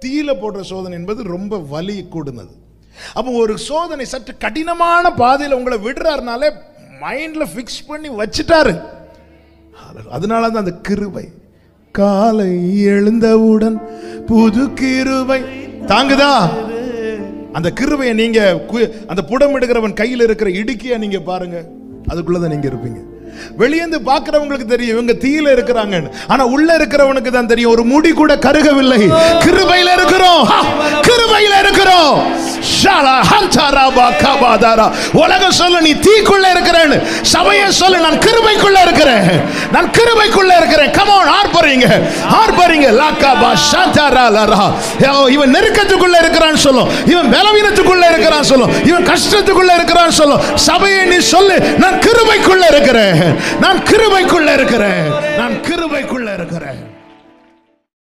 கத்தியில போடுற சோதனை என்பது ரொம்ப வலி கூடுனது அப்போ ஒரு சோதனை சற்று கடினமான பாதையில் உங்களை விடுறாருனாலே மைண்ட்ல ஃபிக்ஸ் பண்ணி வச்சுட்டாரு அதனால தான் அந்த கிருபை காலை எழுந்தவுடன் புது கிருபை தாங்குதா அந்த கிருபையை நீங்க கு- அந்த புடமிடுகிறவன் கையில் இருக்கிற இடுக்கிய நீங்க பாருங்க அதுக்குள்ளதான் நீங்க இருப்பீங்க வெளியேந்து பார்க்கிறவங்களுக்கு தெரியும் இவங்க தீயில இருக்கிறாங்கன்னு ஆனா உள்ள இருக்கிறவனுக்கு தான் தெரியும் ஒரு முடி கூட கருகவில்லை கிருபையில இருக்கிறோம் ஹா, கிருபையில இருக்கிறோம் ஷாலா ஹந்தாராபா கபாதாரா உலகம் சொல்லு நீ தீக்குள்ள இருக்கிறேன்னு சபையை சொல்லு நான் கிருபைக்குள்ள இருக்கிறேன் நான் கிருபைக்குள்ள இருக்கிறேன் கமான் ஆர்ப்பறீங்க ஆர்ப்பறீங்க லாக்காபா ஷாந்தாரா லரா ஓ, இவன் நெருக்கத்துக்குள்ள இருக்கிறான்னு சொல்லும் இவன் பலவீனத்துக்குள்ள இருக்கிறான் சொல்லும் இவன் கஷ்டத்துக்குள்ள இருக்கிறான் சொல்லும் சபையை நீ சொல்லு நான் கிருபைக்குள்ள இருக்கிறேன் நான் கிருபைக்குள்ள இருக்கிறேன் நான் கிருபைக்குள்ள இருக்கிறேன்